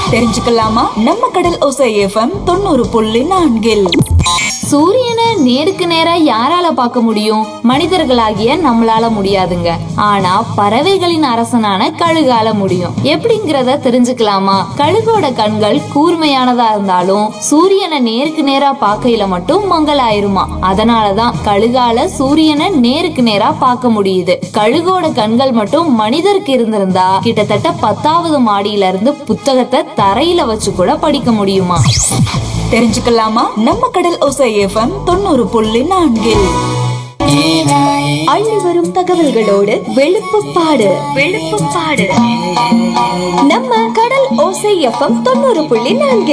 தெரிஞ்சுக்கலாமா நம்ம கடல் ஒசை எஃப்எம் தொண்ணூறு புள்ளி நான்கில் சூரியனை நேருக்கு நேரா யாரால பார்க்க முடியும் மனிதர்களாகிய நம்மளால முடியாதுங்க ஆனா பறவைகளின் அரசனான கழுகால முடியும் எப்படிங்கறத தெரிஞ்சுக்கலாமா கழுகோட கண்கள் கூர்மையானதா இருந்தாலும் சூரியனை நேருக்கு நேரா பார்க்கையில மட்டும் மங்கலாயிருமா அதனாலதான் கழுகால சூரியனை நேருக்கு நேரா பார்க்க முடியுது கழுகோட கண்கள் மட்டும் மனிதருக்கு இருந்திருந்தா கிட்டத்தட்ட பத்தாவது மாடியில இருந்து புத்தகத்தை தரையில வச்சு கூட படிக்க முடியுமா தெரிஞ்சுக்கலாமா நம்ம கடல் ஒசை எஃப்எம் தொண்ணூறு புள்ளி நான்கில் அள்ளி வரும் தகவல்களோடு வெளுப்புப்பாடு வெளுப்புப்பாடு நம்ம கடல் ஓசை எஃப்எம் தொண்ணூறு புள்ளி நான்கு